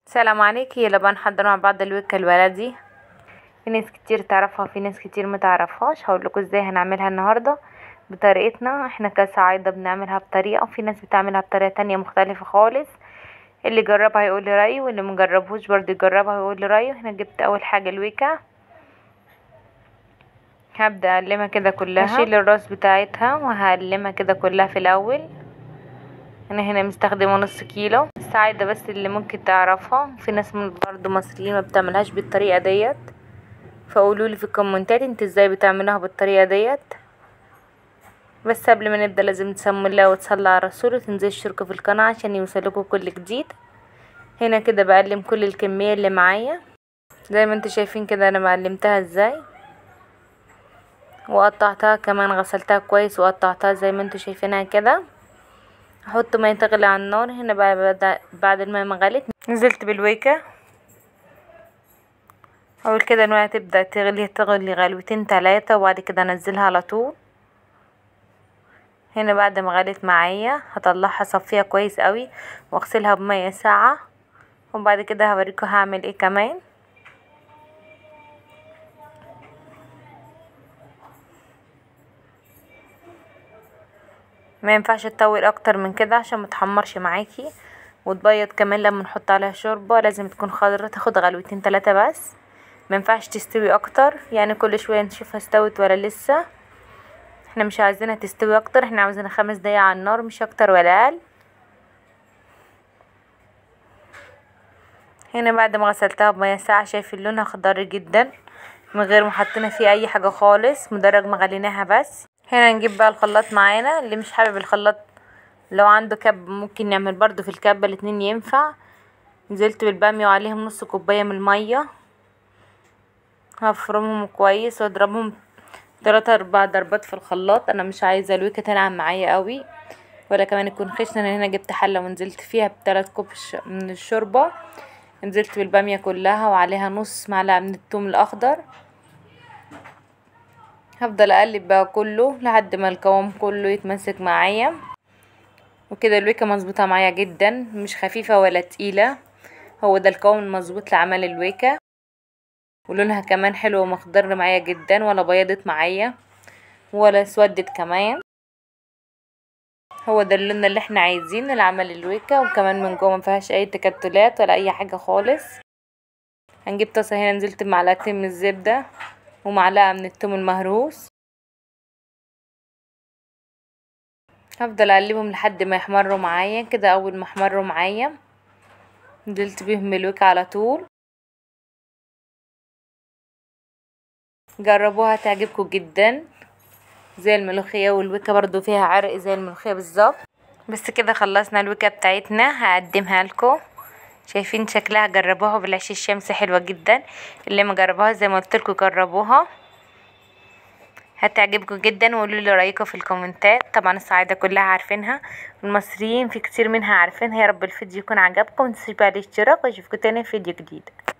السلام عليكم يلا بقى نحضر مع بعض الوكة البلدي في ناس كتير تعرفها وفي ناس كتير متعرفهاش هقولكوا ازاي هنعملها النهاردة بطريقتنا احنا كصعايدة بنعملها بطريقة وفي ناس بتعملها بطريقة تانية مختلفة خالص اللي جربها يقولي رأيه واللي مجربهوش برضه يجربها ويقولي رأيه هنا جبت اول حاجة الوكة هبدأ اقلمها كده كلها هشيل الراس بتاعتها وهقلمها كده كلها في الاول انا هنا مستخدمه نص كيلو السعيدة بس اللي ممكن تعرفها في ناس برضو مصريين ما بتعملهاش بالطريقة ديت فقولولي في الكومنتات انت ازاي بتعملوها بالطريقة ديت بس قبل ما نبدأ لازم تسموا الله وتصلي على الرسول وتنزلوا اشتركوا في القناة عشان يوصلكوا كل جديد هنا كده بقلم كل الكمية اللي معايا زي ما انتوا شايفين كده انا بقلمتها ازاي وقطعتها كمان غسلتها كويس وقطعتها زي ما انتوا شايفينها كده احط ميه تغلي على النار هنا بقى بعد الميه ما غلت نزلت بالويكة اول كده الميه تبدا تغلي تغلي غلوتين تلاتة وبعد كده انزلها على طول هنا بعد ما غلت معايا هطلعها صفيها كويس قوي واغسلها بميه ساقعه وبعد كده هوريكم هعمل ايه كمان ما ينفعش تطول اكتر من كده عشان متحمرش معاكي وتبيض كمان لما نحط عليها شوربه لازم تكون خضرة تاخد غلوتين تلاتة بس ما ينفعش تستوي اكتر يعني كل شويه نشوفها استوت ولا لسه احنا مش عايزينها تستوي اكتر احنا عاوزينها خمس دقايق على النار مش اكتر ولا اقل هنا بعد ما غسلتها بميه ساقعه شايفين لونها خضر جدا من غير ما حطينا فيه اي حاجه خالص مجرد ما غليناها بس هنا نجيب بقى الخلاط معانا اللي مش حابب الخلاط لو عنده كب ممكن نعمل برضو في الكبة الاتنين ينفع نزلت بالبامية وعليهم نص كوباية من المية هفرمهم كويس واضربهم تلاتة اربع ضربات في الخلاط انا مش عايزة الويكة تنعم معايا قوي ولا كمان يكون خشن انا هنا جبت حلة ونزلت فيها بتلات كوب من الشوربة نزلت بالبامية كلها وعليها نص معلقة من التوم الاخضر هفضل اقلب بقى كله لحد ما القوام كله يتمسك معايا وكده الويكه مظبوطه معايا جدا مش خفيفه ولا تقيله هو ده القوام المظبوط لعمل الويكه ولونها كمان حلو ومخضر معايا جدا ولا بيضت معايا ولا اسودت كمان هو ده اللون اللي احنا عايزينه لعمل الويكه وكمان من جوه مفيهاش اي تكتلات ولا اي حاجه خالص هنجيب طاسه هنا نزلت بمعلقتين من الزبده ومعلقة من التوم المهروس هفضل اقلبهم لحد ما يحمروا معايا كده اول ما احمروا معايا نزلت بيهم الويكة على طول جربوها تعجبكم جدا زي الملوخية والويكة برضو فيها عرق زي الملوخية بالظبط بس كده خلصنا الويكة بتاعتنا هقدمها لكم شايفين شكلها جربوها بالعيش الشمسي حلوة جدا اللي ما جربوها زي ما قلت لكم جربوها هتعجبكم جدا وقولوا لي رايكم في الكومنتات طبعا الصعايده كلها عارفينها المصريين في كتير منها عارفينها يا رب الفيديو يكون عجبكم متنسوش بقى الاشتراك واشوفكم تاني في فيديو جديد